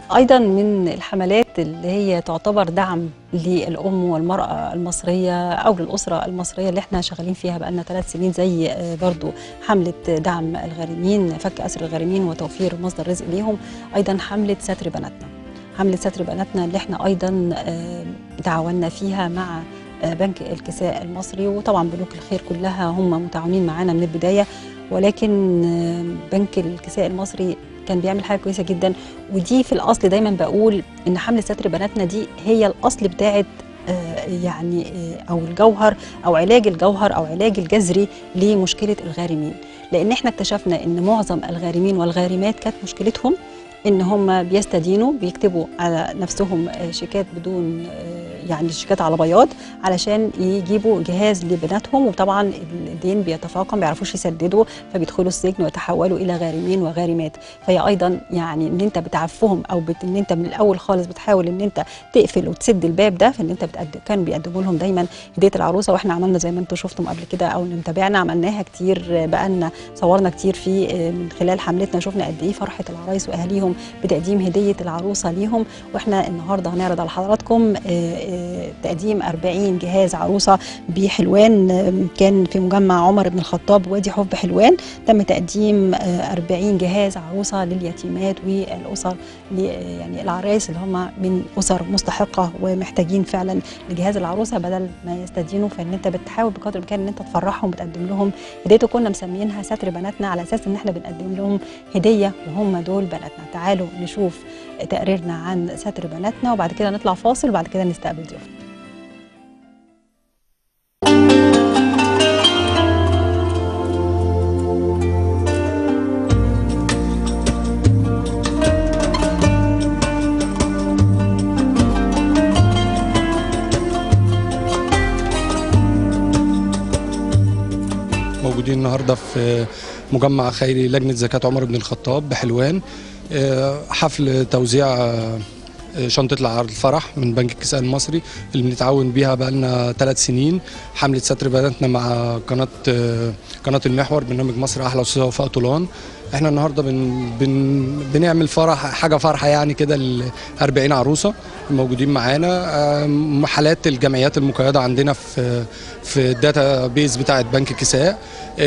ايضا من الحملات اللي هي تعتبر دعم للام والمراه المصريه او للاسره المصريه اللي احنا شغالين فيها بقالنا ثلاث سنين زي آه، برضو حمله دعم الغارمين فك اسر الغارمين وتوفير مصدر رزق ليهم ايضا حمله ستر بناتنا حمله ستر بناتنا اللي احنا ايضا آه، تعاوننا فيها مع آه، بنك الكساء المصري وطبعا بنوك الخير كلها هم متعاونين معانا من البدايه ولكن آه، بنك الكساء المصري كان بيعمل حاجه كويسه جدا ودي في الاصل دايما بقول ان حمله ستر بناتنا دي هي الاصل بتاعت آه، يعني آه، او الجوهر او علاج الجوهر او علاج الجذري لمشكله الغارمين لان احنا اكتشفنا ان معظم الغارمين والغارمات كانت مشكلتهم ان هم بيستدينوا بيكتبوا على نفسهم آه، شيكات بدون آه، يعني شيكات على بياض علشان يجيبوا جهاز لبناتهم وطبعا الدين بيتفاقم ما بيعرفوش يسددوا فبيدخلوا السجن ويتحولوا الى غارمين وغارمات فهي ايضا يعني ان انت بتعفهم او بت ان انت من الاول خالص بتحاول ان انت تقفل وتسد الباب ده فان انت بتقدم كانوا بيقدموا لهم دايما هديه العروسه واحنا عملنا زي ما انتم شفتم قبل كده او اللي متابعنا عملناها كتير آه، بقالنا صورنا كتير في آه، من خلال حملتنا شفنا قد ايه فرحه العرايس واهاليهم بتقديم هديه العروسه ليهم واحنا النهارده هنعرض على حضراتكم آه، آه، تقديم 40 جهاز عروسه بحلوان آه، كان في مجمع عمر بن الخطاب وادي حب حلوان تم تقديم آه، 40 جهاز عروسه لليتيمات والاسر ل- يعني العرايس اللي هم من اسر مستحقه ومحتاجين فعلا لجهاز العروسه بدل ما يستدينوا فان انت بتحاول بقدر الامكان ان انت تفرحهم وتقدم لهم هديه كنا مسمينها ستر بناتنا على اساس ان احنا بنقدم لهم هديه وهم دول بناتنا تعالوا نشوف تقريرنا عن ستر بناتنا وبعد كده نطلع فاصل وبعد كده نستقبل ضيوفنا موجودين النهارده في مجمع خيري لجنه زكاه عمر بن الخطاب بحلوان آه، حفل توزيع آه، شنطة الع- الفرح من بنك الكساء المصري اللي بنتعاون بيها بقالنا ثلاث سنين حملة ستر بناتنا مع قناة آه، قناة المحور برنامج مصر أحلى أستاذة وفاء طولان احنا النهارده بن بن بنعمل فرح حاجه فرحه يعني كده ل 40 عروسه موجودين معانا آم، حالات الجمعيات المقيده عندنا في في الداتا بيز بتاعه بنك كساء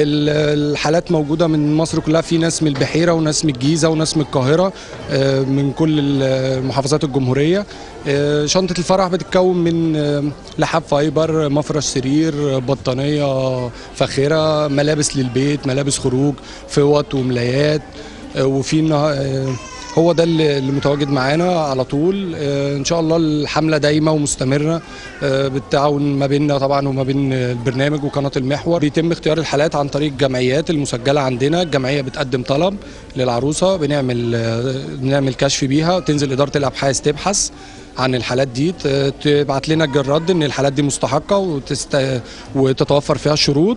ال- الحالات موجوده من مصر كلها في ناس من البحيره وناس من الجيزه وناس من القاهره آه، من كل المحافظات الجمهوريه آه، شنطه الفرح بتتكون من آه، لحاف فايبر مفرش سرير بطانيه فاخره ملابس للبيت ملابس خروج فوط وملايات آه، وفي النها- آه، هو ده اللي اللي متواجد معانا على طول آه، ان شاء الله الحمله دايمه ومستمره آه، بالتعاون ما بيننا طبعا وما بين البرنامج وقناه المحور بيتم اختيار الحالات عن طريق الجمعيات المسجله عندنا الجمعيه بتقدم طلب للعروسه بنعمل آه، بنعمل كشف بيها تنزل اداره الابحاث تبحث عن الحالات دي ت- تبعت لنا الرد ان الحالات دي مستحقه وتست... وتتوفر فيها الشروط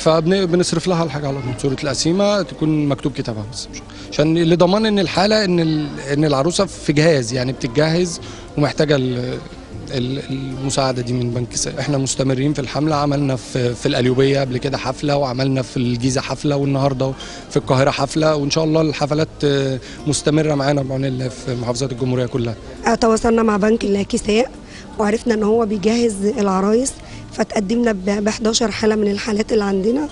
فبنصرف لها الحاجه على طول صوره القسيمه تكون مكتوب كتابها بس مش- عشان لضمان ان الحاله ان ال... ان العروسه في جهاز يعني بتتجهز ومحتاجه ال... ال- المساعده دي من بنك سا- احنا مستمرين في الحمله عملنا في في القليوبيه قبل كده حفله وعملنا في الجيزه حفله والنهارده في القاهره حفله وان شاء الله الحفلات آه، مستمره معانا بعون الله في محافظات الجمهوريه كلها تواصلنا مع بنك الكساء وعرفنا ان هو بيجهز العرايس فتقدمنا ب 11 حاله من الحالات اللي عندنا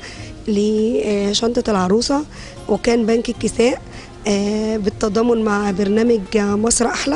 لشنطه العروسه وكان بنك الكساء آه، بالتضامن مع برنامج مصر احلى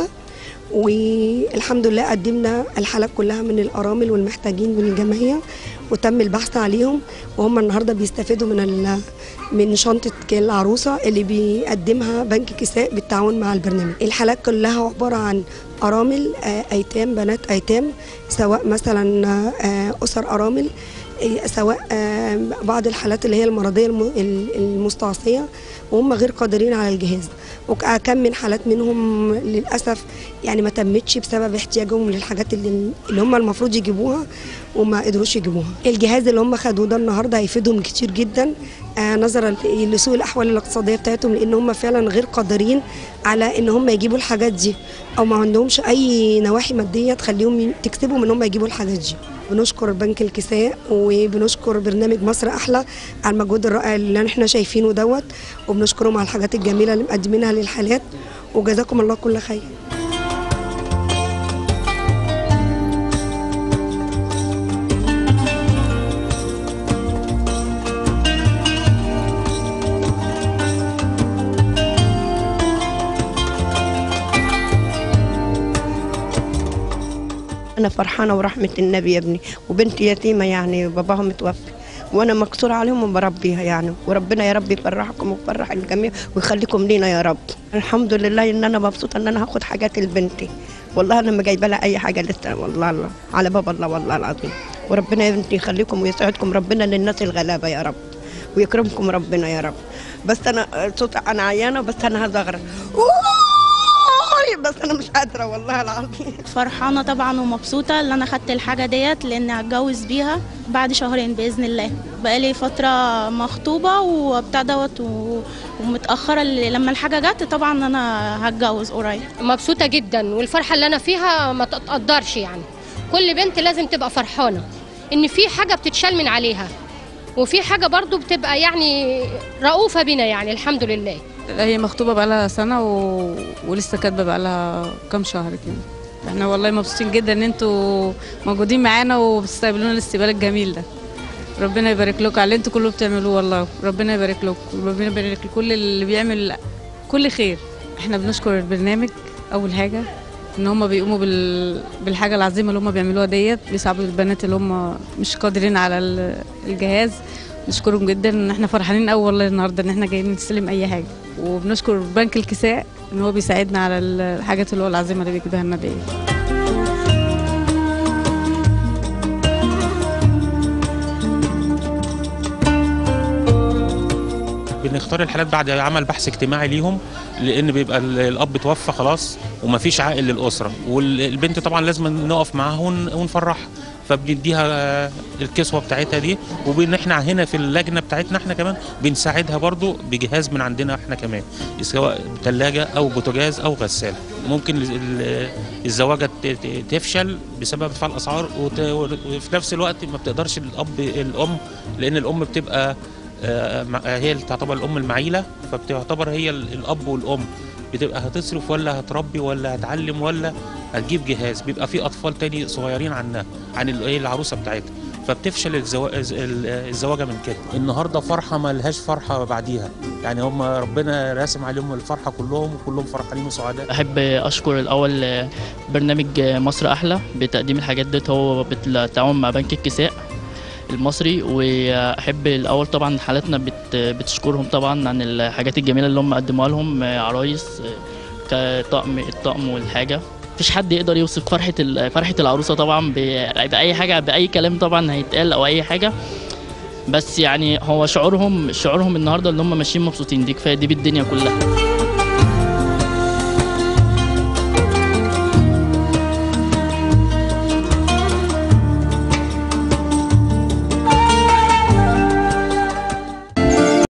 والحمد لله قدمنا الحالات كلها من الارامل والمحتاجين من الجمعيه وتم البحث عليهم وهم النهارده بيستفيدوا من ال- من شنطه العروسه اللي بيقدمها بنك كساء بالتعاون مع البرنامج الحالات كلها عباره عن ارامل آه، ايتام بنات ايتام سواء مثلا آه، اسر ارامل آه، سواء آه، بعض الحالات اللي هي المرضيه الم- ال- المستعصيه وهم غير قادرين على الجهاز وكم من حالات منهم للاسف يعني ما تمتش بسبب احتياجهم للحاجات اللي, اللي هم المفروض يجيبوها وما قدروش يجيبوها الجهاز اللي هم خدوه ده النهارده هيفيدهم كتير جدا آه نظرا ل- لسوء الاحوال الاقتصاديه بتاعتهم لان هم فعلا غير قادرين على ان هم يجيبوا الحاجات دي او ما عندهمش اي نواحي ماديه تخليهم ي- تكسبهم ان هم يجيبوا الحاجات دي بنشكر بنك الكساء وبنشكر برنامج مصر احلى على المجهود الرائع اللي احنا شايفينه دوت وبنشكرهم على الحاجات الجميله اللي مقدمينها للحالات وجزاكم الله كل خير انا فرحانه ورحمه النبي يا ابني وبنتي يتيمه يعني باباها متوفي وانا مكسوره عليهم وبربيها يعني وربنا يا رب يفرحكم ويفرح الجميع ويخليكم لينا يا رب الحمد لله ان انا مبسوطه ان انا هاخد حاجات لبنتي والله انا ما جايبه لها اي حاجه لسه والله الله على باب الله والله العظيم وربنا يا بنتي يخليكم ويسعدكم ربنا للناس الغلابه يا رب ويكرمكم ربنا يا رب بس انا صوت انا عيانه بس انا هزغرق بس انا مش قادره والله العظيم فرحانه طبعا ومبسوطه ان انا خدت الحاجه ديت لان هتجوز بيها بعد شهرين باذن الله بقالي فتره مخطوبه وبتاع دوت و- ومتاخره اللي- لما الحاجه جت طبعا انا هتجوز قريب مبسوطة جدا والفرحة اللي أنا فيها ما تتقدرش يعني كل بنت لازم تبقى فرحانة إن في حاجة بتتشال من عليها وفي حاجة برضو بتبقى يعني رؤوفة بينا يعني الحمد لله هي مخطوبة بقالها سنة و... ولسه كاتبة بقالها كام شهر كده احنا والله مبسوطين جدا ان انتوا موجودين معانا وبتستقبلونا الاستقبال الجميل ده ربنا يبارك لكم على اللي انتوا كله بتعملوه والله ربنا يبارك لكم ربنا يبارك لكل اللي بيعمل كل خير احنا بنشكر البرنامج اول حاجة ان هم بيقوموا بال... بالحاجة العظيمة اللي هم بيعملوها ديت بيساعدوا البنات اللي هم مش قادرين على ال- الجهاز نشكرهم جدا ان احنا فرحانين قوي والله النهارده ان احنا جايين نستلم اي حاجه وبنشكر بنك الكساء ان هو بيساعدنا على الحاجات اللي هو العظيمه اللي بيجيبها لنا دي بنختار الحالات بعد عمل بحث اجتماعي ليهم لان بيبقى ال- الاب توفى خلاص ومفيش عائل للاسره والبنت طبعا لازم نقف معاها ون- ونفرحها فبنديها آه، الكسوه بتاعتها دي وبان احنا هنا في اللجنه بتاعتنا احنا كمان بنساعدها برضو بجهاز من عندنا احنا كمان سواء ثلاجه او بوتاجاز او غساله ممكن ال- ال- الزواجه ت- ت- تفشل بسبب ارتفاع الاسعار وت- وفي نفس الوقت ما بتقدرش الاب الام لان الام بتبقى آه، مع- هي اللي تعتبر الام المعيله فبتعتبر هي ال- الاب والام بتبقى هتصرف ولا هتربي ولا هتعلم ولا هتجيب جهاز بيبقى في اطفال تاني صغيرين عنها عن ال- إيه العروسه بتاعتها فبتفشل الزوا- الز- ال- الزواجه من كده النهارده فرحه ما لهاش فرحه بعديها يعني هم ربنا راسم عليهم الفرحه كلهم وكلهم فرحانين وسعداء احب اشكر الاول برنامج مصر احلى بتقديم الحاجات ديت هو بالتعاون مع بنك الكساء المصري واحب الاول طبعا حالاتنا بت بتشكرهم طبعا عن الحاجات الجميله اللي هم قدموها لهم عرايس كطقم الطقم والحاجه مفيش حد يقدر يوصف فرحه ال- فرحه العروسه طبعا ب- باي حاجه باي كلام طبعا هيتقال او اي حاجه بس يعني هو شعورهم شعورهم النهارده اللي هم ماشيين مبسوطين دي كفايه دي بالدنيا كلها